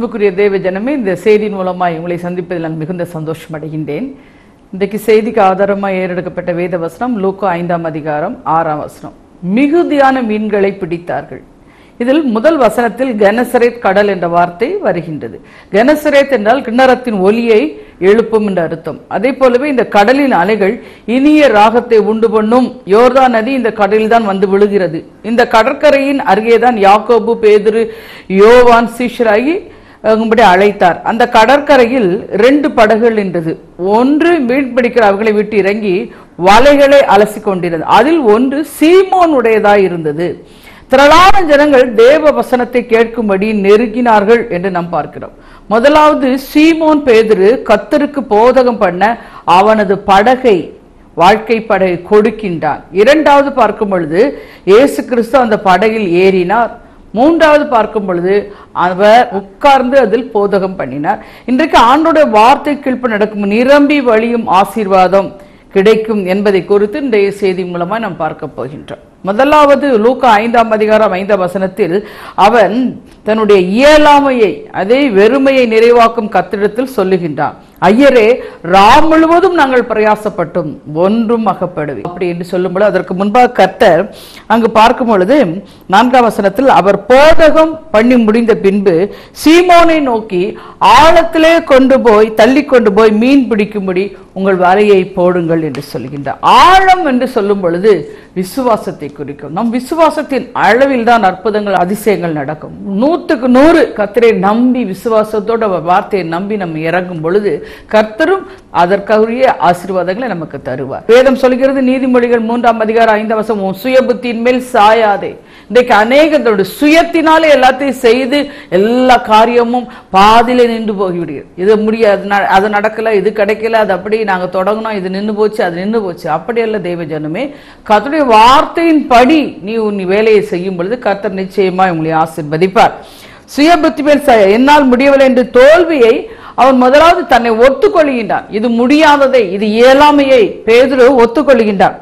அன்புக்குரிய தேவ ஜனமே இந்த செய்தியின் மூலமாய் உங்களை சந்திப்பதில் நான் மிகுந்த சந்தோஷம் அடைகின்றேன் இன்றைக்கு செய்திக்கு ஆதாரமாக ஏறெடுக்கப்பட்ட வேத வசனம் லூக்கா ஐந்தாம் அதிகாரம் ஆறாம் வசனம் மிகுதியான மீன்களை பிடித்தார்கள் இதில் முதல் வசனத்தில் கெனசரேத் கடல் என்ற வார்த்தை வருகின்றது கெனசரேத் என்றால் கிண்ணறத்தின் ஒலியை எழுப்பும் என்ற அர்த்தம் அதே போலவே இந்த கடலின் அலைகள் இனிய ராகத்தை உண்டு பண்ணும் யோர்தான் நதி இந்த கடலில் தான் வந்து விழுகிறது இந்த கடற்கரையின் அருகேதான் யாக்கோபு பேதுரு யோவான் சீஷராகி அங்கும்படி அழைத்தார் அந்த கடற்கரையில் ரெண்டு படகுகள் நின்றது ஒன்று மீன் பிடிக்கிற அவர்களை விட்டு இறங்கி வலைகளை அலசி கொண்டிருந்தது அதில் ஒன்று சீமோன் உடையதாய் இருந்தது திரளான ஜனங்கள் தேவ வசனத்தை கேட்கும்படி நெருங்கினார்கள் என்று நாம் பார்க்கிறோம் முதலாவது சீமோன் பேதுரு கத்தருக்கு போதகம் பண்ண அவனது படகை வாழ்க்கை படகை கொடுக்கின்றான் இரண்டாவது பார்க்கும் பொழுது இயேசு கிறிஸ்து அந்த படகில் ஏறினார் மூன்றாவது பார்க்கும் பொழுது அவர் உட்கார்ந்து அதில் போதகம் பண்ணினார் இன்றைக்கு ஆண்டோட வார்த்தை கீழ்ப்பு நடக்கும் நிரம்பி வழியும் ஆசீர்வாதம் கிடைக்கும் என்பதை குறித்து இன்றைய செய்தி மூலமா நாம் பார்க்க போகின்றோம் முதலாவது லூக்கா ஐந்தாம் அதிகாரம் ஐந்தாம் வசனத்தில் அவன் தன்னுடைய இயலாமையை அதே வெறுமையை நிறைவாக்கும் கத்திடத்தில் சொல்லுகின்றான் ஐயரே ராம் முழுவதும் நாங்கள் பிரயாசப்பட்டும் ஒன்றும் அகப்படுவி அப்படி என்று சொல்லும்போது அதற்கு முன்பாக கர்த்தர் அங்கு பார்க்கும் பொழுது நான்காம் வசனத்தில் அவர் போதகம் பண்ணி முடிந்த பின்பு சீமோனை நோக்கி ஆழத்திலே கொண்டு போய் தள்ளி கொண்டு போய் மீன் பிடிக்கும்படி உங்கள் வலையை போடுங்கள் என்று சொல்கின்றார் ஆழம் என்று சொல்லும் பொழுது விசுவாசத்தை குறிக்கும் நம் விசுவாசத்தின் அளவில் தான் அற்புதங்கள் அதிசயங்கள் நடக்கும் நூற்றுக்கு நூறு கர்த்தரை நம்பி விசுவாசத்தோட அவர் வார்த்தையை நம்பி நம்ம இறங்கும் பொழுது கர்த்தரும் அதற்குரிய ஆசீர்வாதங்களை நமக்கு தருவார் வேதம் சொல்கிறது நீதிமொழிகள் மூன்றாம் அதிகாரம் ஐந்தாம் வசம் உன் சுய புத்தியின் மேல் சாயாதே இன்றைக்கு அநேகத்தோட சுயத்தினாலே எல்லாத்தையும் செய்து எல்லா காரியமும் பாதியில நின்று போய்விடுகிறது இது முடியாது ந- அது நடக்கல இது கிடைக்கல அது அப்படி நாங்க தொடங்கினோம் இது நின்று போச்சு அது நின்று போச்சு அப்படி அல்ல தேவ ஜனமே கர்த்தருடைய வார்த்தையின் படி நீ உன் வேலையை செய்யும் பொழுது கர்த்தர் நிச்சயமா உங்களை ஆசீர்வதிப்பார் சுய புத்தி மேல் சாய என்னால் முடியவில்லை என்று தோல்வியை அவன் முதலாவது தன்னை ஒத்துக்கொள்கின்றான் இது முடியாததை இது இயலாமையை பேதுரு ஒத்துக்கொள்கின்றான்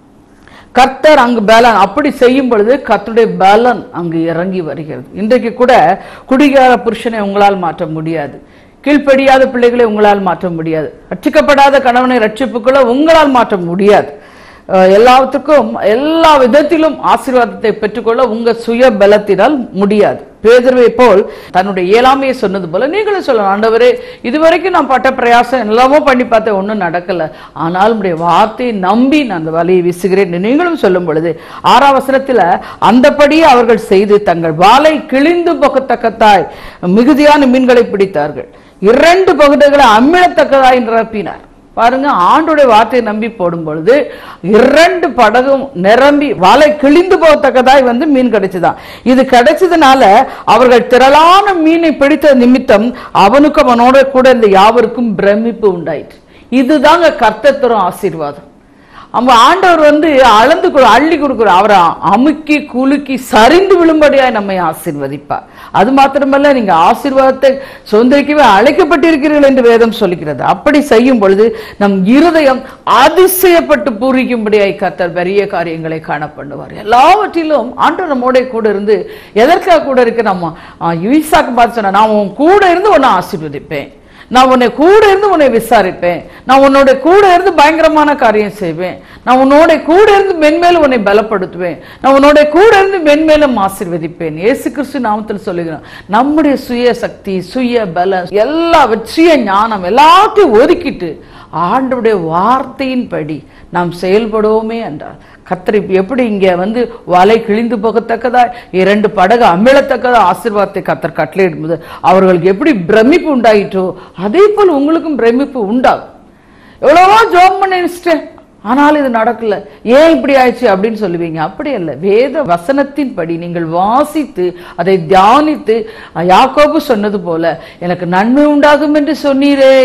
கர்த்தர் அங்கு பலன் அப்படி செய்யும் பொழுது கர்த்தருடைய பலன் அங்கு இறங்கி வருகிறது இன்றைக்கு கூட குடிகார புருஷனை உங்களால் மாற்ற முடியாது கீழ்ப்படியாத பிள்ளைகளை உங்களால் மாற்ற முடியாது ரட்சிக்கப்படாத கணவனை ரட்சிப்புக்குள்ள உங்களால் மாற்ற முடியாது அஹ் எல்லாத்துக்கும் எல்லா விதத்திலும் ஆசீர்வாதத்தை பெற்றுக்கொள்ள உங்க சுய பலத்தினால் முடியாது பேதுருவை போல் தன்னுடைய இயலாமையை சொன்னது போல நீங்களும் சொல்லலாம் ஆண்டவரே இதுவரைக்கும் நான் பட்ட பிரயாசம் எல்லாமோ பண்ணி பார்த்தேன் ஒன்றும் நடக்கல ஆனால் உடைய வார்த்தையை நம்பி நான் அந்த வலையை வீசுகிறேன் என்று நீங்களும் சொல்லும் பொழுது ஆறாம் வசனத்துல அந்தபடியே அவர்கள் செய்து தங்கள் வாளை கிழிந்து போகத்தக்கத்தாய் மிகுதியான மீன்களை பிடித்தார்கள் இரண்டு பகுதிகளை அமிழத்தக்கதாய் நிரப்பினார் பாருங்க ஆண்டுடைய வார்த்தையை நம்பி போடும் பொழுது இரண்டு படகும் நிரம்பி வலை கிழிந்து போகத்தக்கதாய் வந்து மீன் கிடைச்சுதான் இது கிடைச்சதுனால அவர்கள் திரளான மீனை பிடித்த நிமித்தம் அவனுக்கும் அவனோட கூட இருந்த யாவருக்கும் பிரமிப்பு உண்டாயிற்று இதுதாங்க கர்த்தர் தரும் ஆசீர்வாதம் அவன் ஆண்டவர் வந்து அளந்து கொடு அள்ளி கொடுக்குறார் அவரை அமுக்கி குலுக்கி சரிந்து விழும்படியாய் நம்மை ஆசீர்வதிப்பார் அது மாத்திரமல்ல நீங்க ஆசீர்வாதத்தை சுதந்திரிக்கவே அழைக்கப்பட்டிருக்கிறீர்கள் என்று வேதம் சொல்லுகிறது அப்படி செய்யும் பொழுது நம் இருதயம் அதிசயப்பட்டு பூரிக்கும்படியாய் கர்த்தர் பெரிய காரியங்களை காண பண்ணுவார் எல்லாவற்றிலும் ஆண்டவர் நம்மோட கூட இருந்து எதற்காக கூட இருக்கு நம்ம ஆ, ஈசாக்கு பார்த்து சொன்ன நான் உன் கூட இருந்து உன்னை ஆசீர்வதிப்பேன் நான் உன்னை கூட இருந்து உன்னை விசாரிப்பேன் நான் உன்னோட கூட இருந்து பயங்கரமான காரியம் செய்வேன் நான் உன்னோட கூட இருந்து மென்மேலும் உன்னை பலப்படுத்துவேன் நான் உன்னோட கூட இருந்து மென்மேலும் ஆசீர்வதிப்பேன் இயேசு கிறிஸ்து நாமத்தில் சொல்லுகிறோம் நம்முடைய சுய சக்தி சுய பல எல்லா வெற்றிய ஞானம் எல்லாத்தையும் ஒதுக்கிட்டு ஆண்டவருடைய வார்த்தையின்படி நாம் செயல்படுவோமே என்றார் கத்தர் இப்ப எப்படி இங்க வந்து வலை கிழிந்து போகத்தக்கதா இரண்டு படகு அமிழத்தக்கதா ஆசீர்வாதத்தை கத்தர் கட்டளையிடும்போது அவர்களுக்கு எப்படி பிரமிப்பு உண்டாயிற்றோ அதே போல் உங்களுக்கும் பிரமிப்பு உண்டாகும் எவ்வளவோ ஜோம் பண்ணி நினைச்சிட்டேன் ஆனால் இது நடக்கல ஏன் இப்படி ஆயிடுச்சு அப்படின்னு சொல்லுவீங்க அப்படி அல்ல வேத வசனத்தின் படி நீங்கள் வாசித்து அதை தியானித்து யாக்கோபு சொன்னது போல எனக்கு நன்மை உண்டாகும் என்று சொன்னீரே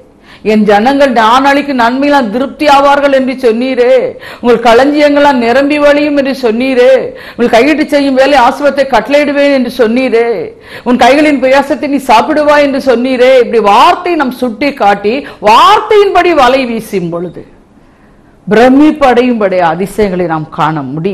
என் ஜனங்கள் நாளைக்கு நன்மையெல்லாம் திருப்தி ஆவார்கள் என்று சொன்னீரே உங்கள் களஞ்சியங்களாம் நிரம்பி வழியும் என்று சொன்னீரே உங்கள் கையிட்டு செய்யும் வேலை ஆசிரத்தை கட்டளையிடுவேன் என்று சொன்னீரே உன் கைகளின் பிரயாசத்தை நீ சாப்பிடுவாய் என்று சொன்னீரே இப்படி வார்த்தை நம் சுட்டி காட்டி வார்த்தையின்படி வலை வீசும் பொழுது பிரமிப்படையும்படி அதிசயங்களை நாம் காண முடியும்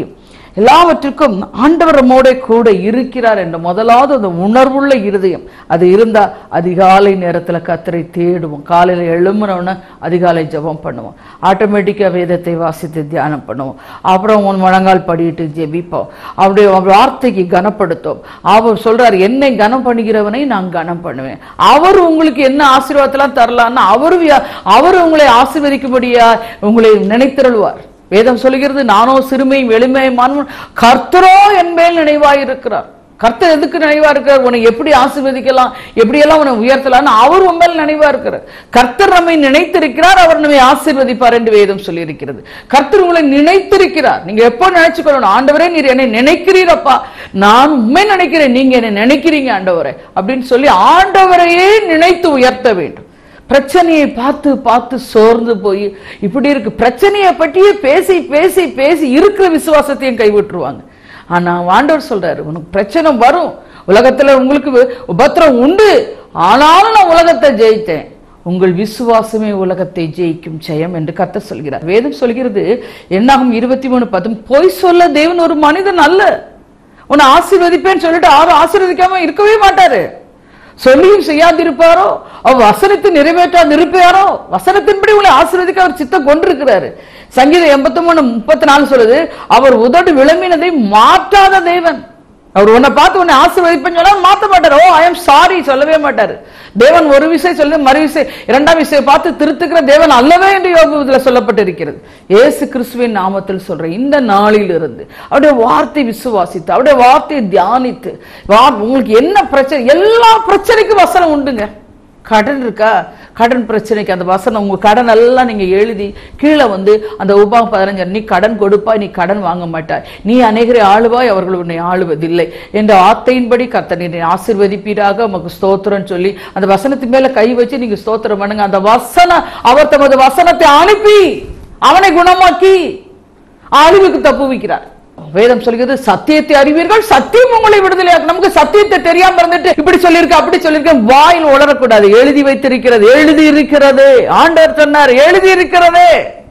எல்லாவற்றுக்கும் ஆண்டவர் நம்மோட கூட இருக்கிறார் என்ற முதலாவது அந்த உணர்வுள்ள இருதயம் அது இருந்தா அதிகாலை நேரத்துல கத்தரை தேடுவோம் காலையில எழும்புனோன்னு அதிகாலை ஜெபம் பண்ணுவோம் ஆட்டோமேட்டிக்கா வேதத்தை வாசித்து தியானம் பண்ணுவோம் அப்புறம் உன் முழங்கால் படிட்டு ஜெபிப்போம் அப்படி அவர் வார்த்தைக்கு கனப்படுத்தும் அவர் சொல்றார் என்னை கனம் பண்ணுகிறவனை நான் கனம் பண்ணுவேன் அவர் உங்களுக்கு என்ன ஆசீர்வாதத்தெல்லாம் தரலான்னு அவர் வியா- அவர் உங்களை ஆசீர்வதிக்கும்படியா உங்களை நினைத்திருள்வார் வேதம் சொல்லுகிறது நானோ சிறுமையும் எளிமையுமான கர்த்தரோ என் மேல் நினைவாய் இருக்கிறார் கர்த்தர் எதுக்கு நினைவா இருக்கிறார் உன்னை எப்படி ஆசீர்வதிக்கலாம் எப்படியெல்லாம் உன்னை உயர்த்தலாம்னு அவர் உன் மேல் நினைவா இருக்கிறார் கர்த்தர் நம்மை நினைத்திருக்கிறார் அவர் நம்மை ஆசீர்வதிப்பார் என்று வேதம் சொல்லியிருக்கிறது கர்த்தர் உங்களை நினைத்திருக்கிறார் நீங்க எப்போ நினைச்சுக்கொள்ளணும் ஆண்டவரே நீர் என்னை நினைக்கிறீரப்பா நான் உண்மை நினைக்கிறேன் நீங்க என்னை நினைக்கிறீங்க ஆண்டவரே அப்படின்னு சொல்லி ஆண்டவரையே நினைத்து உயர்த்த வேண்டும் பிரச்சனையை பார்த்து பார்த்து சோர்ந்து போய் இப்படி இருக்கு பிரச்சனையை பற்றியே பேசி பேசி பேசி இருக்கிற விசுவாசத்தையும் கைவிட்டுருவாங்க ஆனா ஆண்டவர் சொல்றாரு உனக்கு பிரச்சனை வரும் உலகத்துல உங்களுக்கு உபத்திரம் உண்டு ஆனாலும் நான் உலகத்தை ஜெயித்தேன் உங்கள் விசுவாசமே உலகத்தை ஜெயிக்கும் ஜெயம் என்று கத்த சொல்கிறார் வேதம் சொல்கிறது என்னாகும் இருபத்தி மூணு பத்தும் பொய் சொல்ல தேவன் ஒரு மனிதன் அல்ல உன்னை ஆசீர்வதிப்பேன்னு சொல்லிட்டு யாரும் ஆசீர்வதிக்காம இருக்கவே மாட்டாரு சொல்லியும் செய்யாதிருப்பாரோ அவர் வசனத்தை நிறைவேற்றாது இருப்பாரோ வசனத்தின்படி உங்களை ஆசீர்வதிக்க அவர் சித்தம் கொண்டிருக்கிறாரு சங்கீதம் எண்பத்தி மூணு முப்பத்தி நாலு சொல்லுது அவர் உதடு விளம்பினதை மாற்றாத தேவன் அவர் உன்னை பார்த்து உன்னை ஆசீர்வதிப்பேன்னு சொன்னா மாத்த மாட்டார் ஓ ஐ எம் சாரி சொல்லவே மாட்டாரு தேவன் ஒரு விஷயம் சொல்லி மறு விஷயம் இரண்டாம் விஷயம் பார்த்து திருத்துக்கிற தேவன் அல்லவே என்று யோகத்தில் சொல்லப்பட்டிருக்கிறது இயேசு கிறிஸ்துவின் நாமத்தில் சொல்றேன் இந்த நாளில் இருந்து அவருடைய வார்த்தை விசுவாசித்து அவருடைய வார்த்தையை தியானித்து வா- உங்களுக்கு என்ன பிரச்சனை எல்லா பிரச்சனைக்கும் வசனம் உண்டுங்க கடன் இருக்கா கடன் பிரச்சனைக்கு அந்த வசனம் உங்க கடன் எல்லாம் நீங்க எழுதி கீழே வந்து அந்த உபா பதினஞ்சு நீ கடன் கொடுப்பாய் நீ கடன் வாங்க மாட்டாய் நீ அநேகரை ஆளுவாய் அவர்கள் உன்னை ஆளுவதில்லை என்ற ஆத்தையின்படி கர்த்தர் நீரை ஆசீர்வதிப்பீராக உமக்கு ஸ்தோத்திரம் சொல்லி அந்த வசனத்தின் மேல கை வச்சு நீங்க ஸ்தோத்திரம் பண்ணுங்க அந்த வசனம் அவர் தமது வசனத்தை அனுப்பி அவனை குணமாக்கி அழிவுக்கு தப்புவிக்கிறார் வேதம் சொல்கிறது சத்தியத்தை அறிவீர்கள் சத்தியம் உங்களை விடுதலையாக்கும் நமக்கு சத்தியத்தை தெரியாம இருந்துட்டு இப்படி சொல்லியிருக்க அப்படி சொல்லியிருக்க வாயில் உளரக்கூடாது எழுதி வைத்திருக்கிறது எழுதி இருக்கிறது ஆண்டவர் சொன்னார் எழுதி இருக்கிறது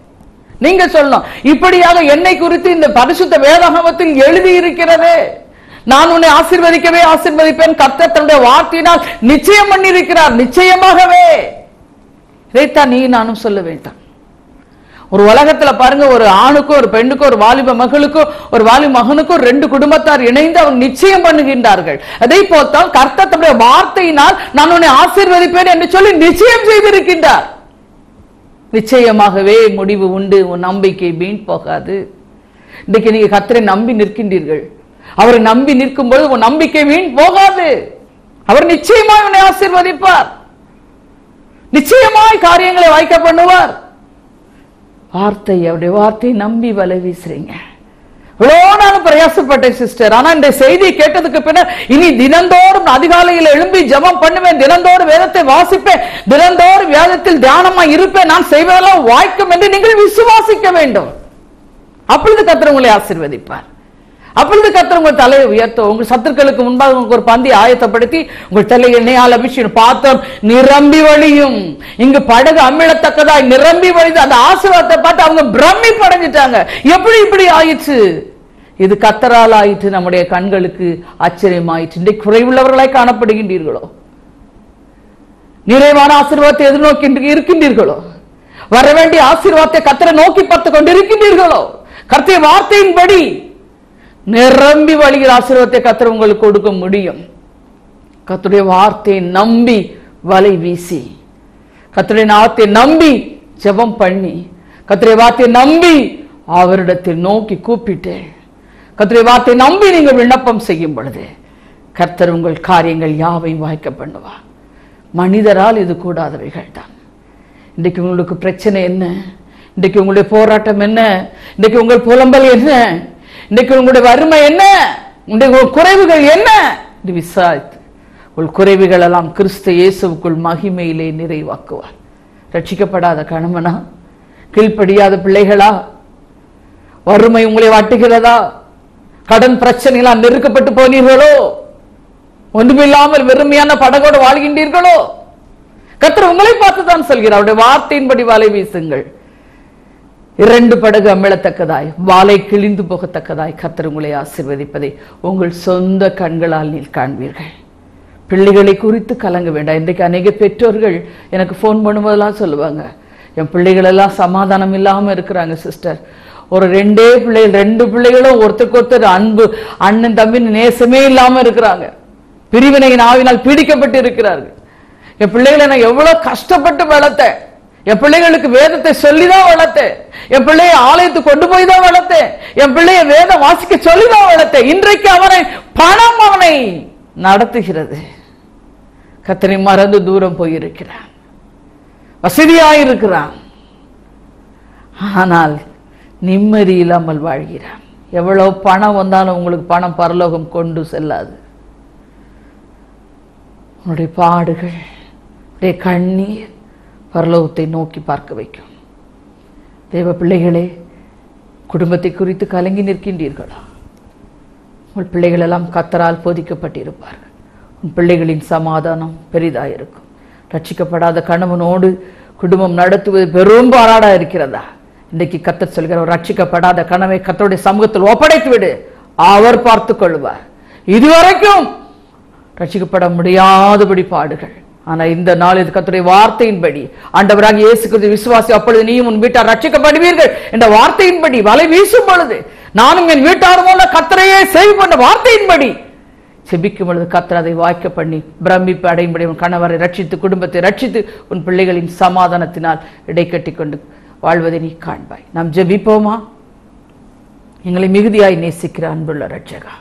நீங்க சொல்லணும் இப்படியாக என்னை குறித்து இந்த பரிசுத்த வேதாகமத்தில் எழுதி இருக்கிறது நான் உன்னை ஆசீர்வதிக்கவே ஆசீர்வதிப்பேன் கர்த்தர் தன்னுடைய வார்த்தையினால் நிச்சயம் பண்ணியிருக்கிறார் நிச்சயமாகவே இதைத்தான் நீ நானும் சொல்ல வேண்டாம் ஒரு உலகத்துல பாருங்க ஒரு ஆணுக்கும் ஒரு பெண்ணுக்கும் ஒரு வாலிப மகளுக்கும் ஒரு வாலிப மகனுக்கும் ரெண்டு குடும்பத்தார் இணைந்து அவங்க நிச்சயம் பண்ணுகின்றார்கள் அதை போத்தால் கர்த்தர் தம்முடைய வார்த்தையினால் நான் உன்னை ஆசீர்வதிப்பேன் என்று சொல்லி நிச்சயம் செய்திருக்கின்றார் நிச்சயமாகவே முடிவு உண்டு உன் நம்பிக்கை வீண் போகாது இன்னைக்கு நீங்க கர்த்தரை நம்பி நிற்கின்றீர்கள் அவரை நம்பி நிற்கும் பொழுது உன் நம்பிக்கை வீண் போகாது அவர் நிச்சயமாய் உன்னை ஆசீர்வதிப்பார் நிச்சயமாய் காரியங்களை வாய்க்க பண்ணுவார் வார்த்தை அவருடைய வார்த்தையை நம்பி வலை வீசுறீங்க இவ்வளோ நாள் பிரயாசப்பட்டேன் சிஸ்டர் ஆனா இந்த செய்தியை கேட்டதுக்கு பின்னர் இனி தினந்தோறும் நான் அதிகாலையில் எழும்பி ஜெபம் பண்ணுவேன் தினந்தோறும் வேதத்தை வாசிப்பேன் தினந்தோறும் வேதத்தில் தியானமா இருப்பேன் நான் செய்வதெல்லாம் வாய்க்கும் என்று நீங்கள் விசுவாசிக்க வேண்டும் அப்பொழுது கர்த்தர் உங்களை ஆசீர்வதிப்பார் அப்பொழுது கர்த்தர் உங்கள் தலையை உயர்த்த உங்கள் சத்துருக்களுக்கு முன்பாக உங்களுக்கு ஒரு பந்தி ஆயத்தப்படுத்தி உங்கள் தலையை எண்ணெயால் அபிஷேகம் பாத்திரம் நிரம்பி வழியும் இங்கு படகு அமிழத்தக்கதாய் நிரம்பி வழிது அந்த ஆசீர்வாதத்தை பார்த்து அவங்க பிரம்மி படைஞ்சிட்டாங்க எப்படி இப்படி ஆயிற்று இது கத்தரால் ஆயிற்று நம்முடைய கண்களுக்கு ஆச்சரியமாயிற்று இன்றைக்கு குறைவுள்ளவர்களாய் காணப்படுகின்றீர்களோ நிறைவான ஆசீர்வாதத்தை எதிர்நோக்கி இருக்கின்றீர்களோ வர வேண்டிய ஆசீர்வாதத்தை கத்தரை நோக்கி பார்த்து கொண்டிருக்கின்றீர்களோ கர்த்தருடைய வார்த்தையின்படி நிரம்பி வழிகிற ஆசீர்வாதத்தை கத்தர் உங்களுக்கு கொடுக்க முடியும் கர்த்தருடைய வார்த்தையை நம்பி வலை வீசி கர்த்தருடைய நாத்தை நம்பி ஜெபம் பண்ணி கர்த்தருடைய வார்த்தையை நம்பி அவரிடத்தில் நோக்கி கூப்பிட்டு கர்த்தருடைய வார்த்தையை நம்பி நீங்கள் விண்ணப்பம் செய்யும் பொழுது கர்த்தர் உங்கள் காரியங்கள் யாவையும் வாய்க்க பண்ணுவார் மனிதரால் இது கூடாதவைகள் தான் இன்றைக்கு உங்களுக்கு பிரச்சனை என்ன இன்றைக்கு உங்களுடைய போராட்டம் என்ன இன்றைக்கு உங்கள் புலம்பல் என்ன இன்றைக்கு உங்களுடைய வறுமை என்ன உங்களுடைய குறைவுகள் என்ன இது விசாரித்து உங்கள் குறைவுகள் எல்லாம் கிறிஸ்து இயேசுவுக்குள் மகிமையிலே நிறைவாக்குவார் ரட்சிக்கப்படாத கணவனா கீழ்ப்படியாத பிள்ளைகளா வறுமை உங்களை வாட்டுகிறதா கடன் பிரச்சனைகளால் நெருக்கப்பட்டு போனீர்களோ ஒன்றுமில்லாமல் வெறுமையான படகோடு வாழ்கின்றீர்களோ கர்த்தர் உங்களை பார்த்து தான் சொல்கிறார் அவருடைய வார்த்தையின்படி வலை வீசுங்கள் இரண்டு படகு அமிழத்தக்கதாய் வாளை கிழிந்து போகத்தக்கதாய் கர்த்தர் உங்களை ஆசீர்வதிப்பதை உங்கள் சொந்த கண்களால் நீர் காண்பீர்கள் பிள்ளைகளை குறித்து கலங்க வேண்டாம் இன்றைக்கு அநேக பெற்றோர்கள் எனக்கு ஃபோன் பண்ணும்போதெல்லாம் சொல்லுவாங்க என் பிள்ளைகள் எல்லாம் சமாதானம் இல்லாம இருக்கிறாங்க சிஸ்டர் ஒரு ரெண்டே பிள்ளைகள் ரெண்டு பிள்ளைகளும் ஒருத்தருக்கு ஒருத்தர் அன்பு அண்ணன் தம்பி நேசமே இல்லாம இருக்கிறாங்க பிரிவினையின் ஆவினால் பீடிக்கப்பட்டு இருக்கிறார்கள் என் பிள்ளைகளை நான் எவ்வளவு கஷ்டப்பட்டு வளர்த்தேன் என் பிள்ளைகளுக்கு வேதத்தை சொல்லிதான் வளர்த்தேன் என் பிள்ளைய ஆலயத்துக்கு கொண்டு போய் தான் வளர்த்தேன் என் பிள்ளைய வேதம் வாசிக்க சொல்லிதான் வளர்த்தேன் இன்றைக்கு அவனை பணம் அவனை நடத்துகிறது கத்தனை மறந்து தூரம் போயிருக்கிறான் வசதியாயிருக்கிறான் ஆனால் நிம்மதி இல்லாமல் வாழ்கிறான் எவ்வளவு பணம் வந்தாலும் உங்களுக்கு பணம் பரலோகம் கொண்டு செல்லாது உன்னுடைய பாடுகள் உடைய கண்ணீர் பரலோகத்தை நோக்கி பார்க்க வைக்கும் தேவ பிள்ளைகளே குடும்பத்தை குறித்து கலங்கி நிற்கின்றீர்களா உங்கள் பிள்ளைகள் எல்லாம் கத்தரால் போதிக்கப்பட்டிருப்பார்கள் உன் பிள்ளைகளின் சமாதானம் பெரிதாயிருக்கும் ரட்சிக்கப்படாத கணவனோடு குடும்பம் நடத்துவது பெரும் பாராடா இருக்கிறதா இன்றைக்கு கத்தர் சொல்கிற ஒரு ரட்சிக்கப்படாத கணவை கத்தருடைய சமூகத்தில் ஒப்படைத்து விடு அவர் பார்த்துக் கொள்வார் இதுவரைக்கும் ரட்சிக்கப்பட முடியாதபடி பாடுகள் ஆனா இந்த நாள் இது கத்துடைய வார்த்தையின்படி ஆண்டவராக இயேசு கிறிஸ்து விசுவாசி அப்பொழுது நீயும் உன் வீட்டார் ரட்சிக்கப்படுவீர்கள் என்ற வார்த்தையின்படி வலை வீசும் பொழுது நானும் என் வீட்டாரும் போல கத்தரையே சேவை பண்ண வார்த்தையின்படி செபிக்கும் பொழுது கத்தர் அதை வாய்க்க பண்ணி பிரமிப்பு அடையும்படி உன் கணவரை ரட்சித்து குடும்பத்தை ரட்சித்து உன் பிள்ளைகளின் சமாதானத்தினால் இடைக்கட்டி கொண்டு வாழ்வதை நீ காண்பாய் நாம் ஜெபிப்போமா எங்களை மிகுதியாய் நேசிக்கிற அன்புள்ள ரட்சகா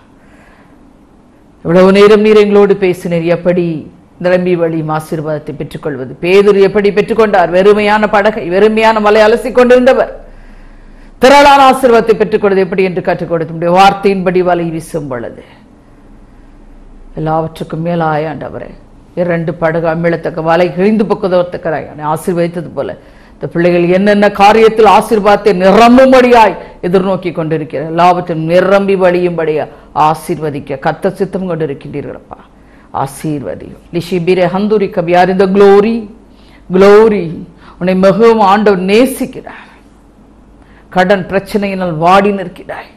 இவ்வளவு நேரம் நீர் எங்களோடு பேசினீர் எப்படி நிரம்பி வழியும் ஆசீர்வாதத்தை பெற்றுக்கொள்வது பேதுரு எப்படி பெற்றுக்கொண்டார் வெறுமையான படகை வெறுமையான மலை அலசி கொண்டிருந்தவர் திரளான ஆசீர்வாதத்தை பெற்றுக்கொள்வது எப்படி என்று கற்றுக் கொடுத்து முடியும் வார்த்தையின்படி வலை வீசும் பொழுது எல்லாவற்றுக்கும் மேலாய ஆண்டவரே இரண்டு படகு அமிழத்தக்க வலை கிழிந்து பக்குதோத்தக்கராய் ஆசீர்வதித்தது போல இந்த பிள்ளைகள் என்னென்ன காரியத்தில் ஆசீர்வாதத்தை நிரம்பும்படியாய் எதிர்நோக்கி கொண்டிருக்கிற எல்லாவற்றையும் நிரம்பி வழியும்படியா ஆசீர்வதிக்க கத்த சித்தம் கொண்டிருக்கின்றீர்களப்பா ஆசீர்வதியும் லிஷிபிரே ஹந்துரி கபியார் இந்த க்ளோரி க்ளோரி உன்னை மிகவும் ஆண்டவர் நேசிக்கிறார் கடன் பிரச்சனையினால் வாடி நிற்கிறாய்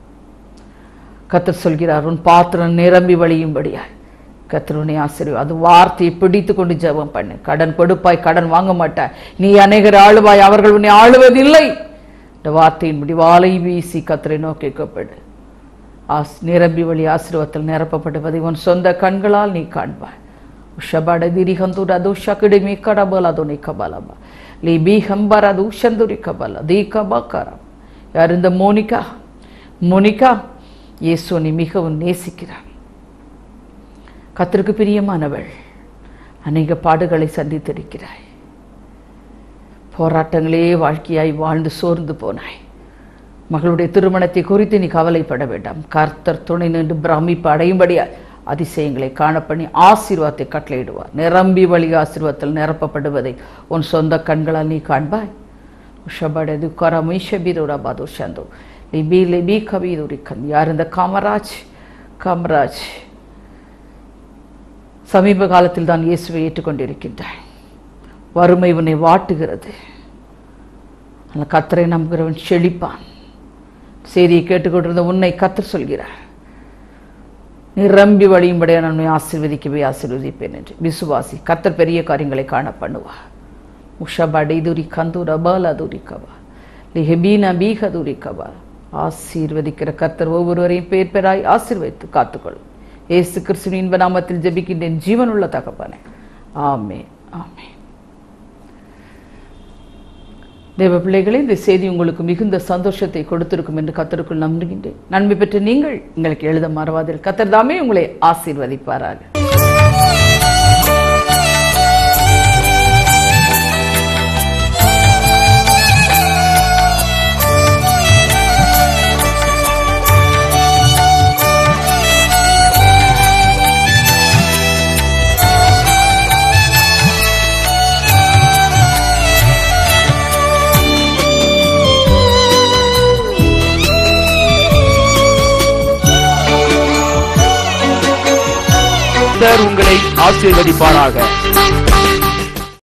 கத்தர் சொல்கிறார் உன் பாத்திரம் நிரம்பி வழியும்படியாய் கத்தருனை ஆசிரியர் அது வார்த்தையை பிடித்து கொண்டு ஜெபம் பண்ணு கடன் கொடுப்பாய் கடன் வாங்க மாட்டாய் நீ அநேகர் ஆளுவாய் அவர்கள் உன்னை ஆளுவதில்லை இந்த வார்த்தையின்படி வாளை வீசி கத்தரை நோக்கி கூப்பிடு ஆஸ் நிரம்பி வழி ஆசீர்வாதத்தில் நிரப்பப்படுவதை உன் சொந்த கண்களால் நீ காண்பாய் உஷபட திரிகந்தூர் அது உஷக்கிடுமி கடபல் அது நீ கபலபா லி பி ஹம்பர் அது உஷந்துரி கபல தீ கபாக்காரம் யார் இந்த மோனிகா மோனிகா இயேசுனை மிகவும் நேசிக்கிறார் கத்திற்கு பிரியமானவள் அநேக பாடுகளை சந்தித்திருக்கிறாய் போராட்டங்களே வாழ்க்கையாய் வாழ்ந்து சோர்ந்து போனாய் மகளுடைய திருமணத்தை குறித்து நீ கவலைப்பட வேண்டாம் கர்த்தர் துணை நின்று பிரமிப்பு அடையும்படியாய் அதிசயங்களை காணப்பண்ணி ஆசீர்வாதத்தை கட்டளையிடுவார் நிரம்பி வழி ஆசீர்வாதத்தில் நிரப்பப்படுவதை உன் சொந்த கண்களால் நீ காண்பாய் உஷபடது கரமி ஷபீரோட பாதுஷந்தோ லிபி லிபி கபீதுரிக்கன் யார் இந்த காமராஜ் காமராஜ் சமீப காலத்தில் தான் இயேசுவை ஏற்றுக்கொண்டிருக்கின்றாய் வறுமை உன்னை வாட்டுகிறது அந்த கத்தரை நம்புகிறவன் செழிப்பான் செய்தியை கேட்டுக்கொண்டிருந்த உன்னை கத்தர் சொல்கிறார் நிரம்பி வழியும்படியா நான் உன்னை ஆசீர்வதிக்கவே ஆசீர்வதிப்பேன் என்று விசுவாசி கத்தர் பெரிய காரியங்களை காண பண்ணுவார் உஷபடை துரி கந்தூர பால துரிக்கவா லிஹபீன பீக துரிக்கவா ஆசீர்வதிக்கிற கத்தர் ஒவ்வொருவரையும் பேர் பேராய் ஆசீர்வதித்து காத்துக்கொள்ளும் ஏசு கிறிஸ்துவின் இன்ப நாமத்தில் ஜெபிக்கின்றேன் ஜீவனுள்ள தகப்பனே ஆமே ஆமே தேவ பிள்ளைகளே இந்த செய்தி உங்களுக்கு மிகுந்த சந்தோஷத்தை கொடுத்திருக்கும் என்று கத்தருக்குள் நம்புகின்றேன் நன்மை பெற்ற நீங்கள் எங்களுக்கு எழுத மறவாதில் கத்தர் தாமே உங்களை ஆசீர்வதிப்பாராக கர்த்தர் உங்களை ஆசீர்வதிப்பாராக